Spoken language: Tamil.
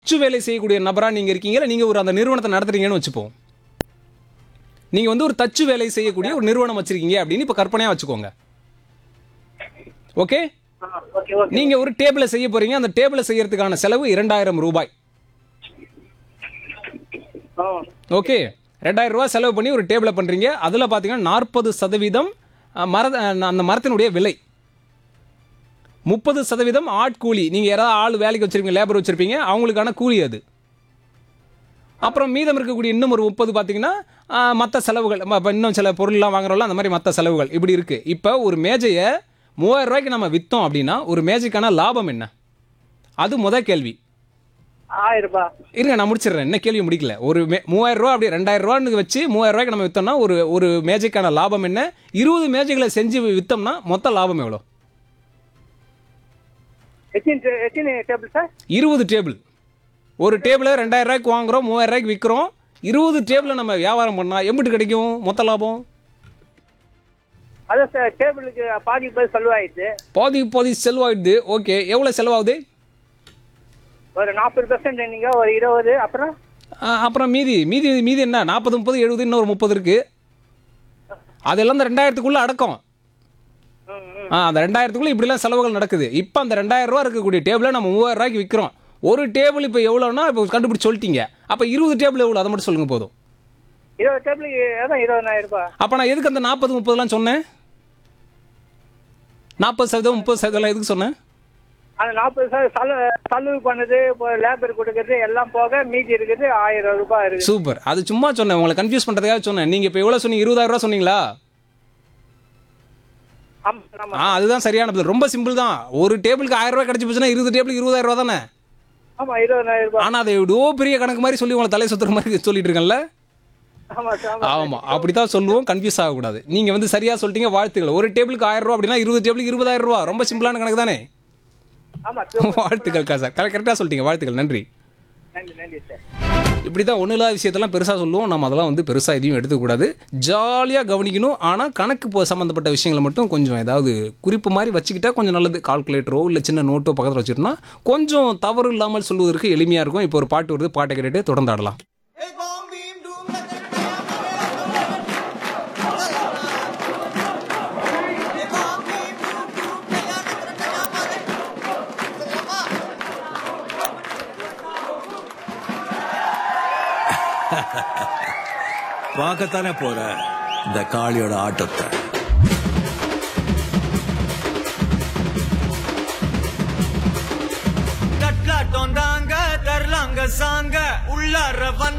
தச்சு வேலை செய்யக்கூடிய நபரா நீங்க இருக்கீங்க இல்ல நீங்க ஒரு அந்த நிறுவனத்தை நடத்துறீங்கன்னு வச்சுப்போம் நீங்க வந்து ஒரு தச்சு வேலை செய்யக்கூடிய ஒரு நிறுவனம் வச்சிருக்கீங்க அப்படின்னு இப்ப கற்பனையா வச்சுக்கோங்க ஓகே ஆ, ஓகே ஓகே நீங்க ஒரு டேபிளை செய்ய போறீங்க அந்த டேபிளை செய்யறதுக்கான செலவு இரண்டாயிரம் ரூபாய் ஆ ஓகே ரெண்டாயிரம் ரூபாய் செலவு பண்ணி ஒரு டேபிளை பண்றீங்க அதுல பாத்தீங்கன்னா நாற்பது சதவீதம் அஹ், மர அஹ், அந்த மரத்தினுடைய விலை முப்பது சதவீதம் ஆட்கூலி நீங்க யாராவது ஆள் வேலைக்கு வச்சிருப்பீங்க லேபர் வச்சிருப்பீங்க அவங்களுக்கான கூலி அது அப்புறம் மீதம் இருக்கக்கூடிய இன்னும் ஒரு முப்பது பார்த்தீங்கன்னா மற்ற செலவுகள் ம- இப்ப இன்னும் சில பொருள்லாம் வாங்குறோம்ல அந்த மாதிரி மற்ற செலவுகள் இப்படி இருக்கு இப்போ ஒரு மேஜையை மூவாயிரம் ரூபாய்க்கு நம்ம விற்றோம் அப்படின்னா ஒரு மேஜைக்கான லாபம் என்ன அது முத கேள்வி ஆயிரம் ரூபாய் இருங்க நான் முடிச்சிடுறேன் என்ன கேள்வி முடிக்கல ஒரு மே மூவாயிரம் ரூபா அப்படி ரெண்டாயிரம் ரூபான்னு வச்சு மூவாயிரம் ரூபாய்க்கு நம்ம விற்றோம்னா ஒரு ஒரு மேஜைக்கான லாபம் என்ன இருபது மேஜைகளை செஞ்சு விற்றோம்னா மொத்த லாபம் எவ்வளோ எத்தனை எத்தனை டேபிள் சார் இருபது டேபிள் ஒரு டேபிளை ரெண்டாயிரம் ரூபாய்க்கு வாங்குறோம் மூவாயிரம் ரூபாய்க்கு விற்கிறோம் இருபது டேபிளை நம்ம வியாபாரம் பண்ணால் எம்பிட்டு கிடைக்கும் மொத்த லாபம் அதான் சார் டேபிளுக்கு பாதி பேர் செலவாயிடுது பாதி பாதி செலவாயிடுது ஓகே எவ்வளோ செலவாகுது ஒரு நாற்பது பெர்சன்ட் நீங்க ஒரு இருபது அப்புறம் ஆ, அப்புறம் மீதி மீதி மீதி என்ன நாற்பது முப்பது எழுபது இன்னும் ஒரு முப்பது இருக்கு அதெல்லாம் அந்த ரெண்டாயிரத்துக்குள்ள அடக்கம் ம், ம். ஆ அந்த ரெண்டாயிரத்துக்குள்ள இப்படிலாம் செலவுகள் நடக்குது இப்போ அந்த ரெண்டாயிரம் ரூபா இருக்கக்கூடிய டேபிளை நம்ம மூவாயிரம் ரூபாய்க்கு விற்கிறோம் ஒரு டேபிள் இப்போ எவ்வளோன்னா இப்போ கண்டுபிடிச்சு சொல்லிட்டீங்க அப்போ இருபது டேபிள் எவ்வளோ அதை மட்டும் சொல்லுங்க போதும் இருபது டேபிளுக்கு அதான் இருபதாயிரம் ரூபாய் அப்போ நான் எதுக்கு அந்த நாற்பது முப்பதுலாம் சொன்னேன் நாற்பது சதவீதம் முப்பது சதவீதம் எதுக்கு சொன்னேன் அந்த நாற்பது சார் செலவு செலவு பண்ணது இப்போ லேபர் கொடுக்கறது எல்லாம் போக மீதி இருக்குது ஆயிரம் ரூபாய் இருக்குது சூப்பர் அது சும்மா சொன்னேன் உங்களை கன்ஃபியூஸ் பண்ணுறதுக்காக சொன்னேன் நீங்கள் இப்போ எவ்வளோ சொன்னீங்க இருபதாயிரம் ரூபா சொன்னீங்களா ஆமா ஆமா ஆ அதுதான் சரியான பதில் ரொம்ப சிம்பிள் தான் ஒரு டேபிளுக்கு ஆயிரம் ரூபாய் கிடைச்சி போச்சுன்னா இருபது டேபிளுக்கு இருபதாயிரம் ரூபா தானே ஆமா இருபதாயிரம் ரூபாய் ஆனால் அதை எவ்வளோ பெரிய கணக்கு மாதிரி சொல்லி உங்களை தலை சுத்துற மாதிரி சொல்லிட்டு இருக்கேன்ல ஆமா சார் ஆமா ஆமா அப்படிதான் சொல்லுவோம் கன்ஃபியூஸ் ஆகக்கூடாது நீங்க வந்து சரியா சொல்லிட்டீங்க வாழ்த்துக்கள் ஒரு டேபிளுக்கு ஆயிரம் ரூபா அப்படின்னா இருபது டேபிளுக்கு இருபதாயிரம் ரூபா ரொம்ப சிம்பிளான கணக்கு தானே ஆமா சார் வாழ்த்துக்கள் சார் கரெக்டாக சொல்லிட்டீங்க வாழ்த்துக்கள் நன்றி நன்றி நன்றி சார் இப்படி தான் ஒன்றும் இல்லாத விஷயத்தெல்லாம் பெருசாக சொல்லுவோம் நம்ம அதெல்லாம் வந்து பெருசாக எதையும் எடுத்துக்கூடாது ஜாலியாக கவனிக்கணும் ஆனால் கணக்கு போ சம்மந்தப்பட்ட விஷயங்களை மட்டும் கொஞ்சம் ஏதாவது குறிப்பு மாதிரி வச்சுக்கிட்டா கொஞ்சம் நல்லது கால்குலேட்டரோ இல்லை சின்ன நோட்டோ பக்கத்தில் வச்சுட்டோம்னா கொஞ்சம் தவறு இல்லாமல் சொல்வதற்கு எளிமையாக இருக்கும் இப்போ ஒரு பாட்டு வருது பாட்டை கேட்டுட்டு தொடர்ந்து ஆடலாம் Hey, bomb beam doom la Hey, bomb beam doom doom la பார்க்கத்தானே போற இந்த காளியோட ஆட்டத்தை தட்லாட்டம் தாங்க தரலாங்க சாங்க உள்ளார வந்த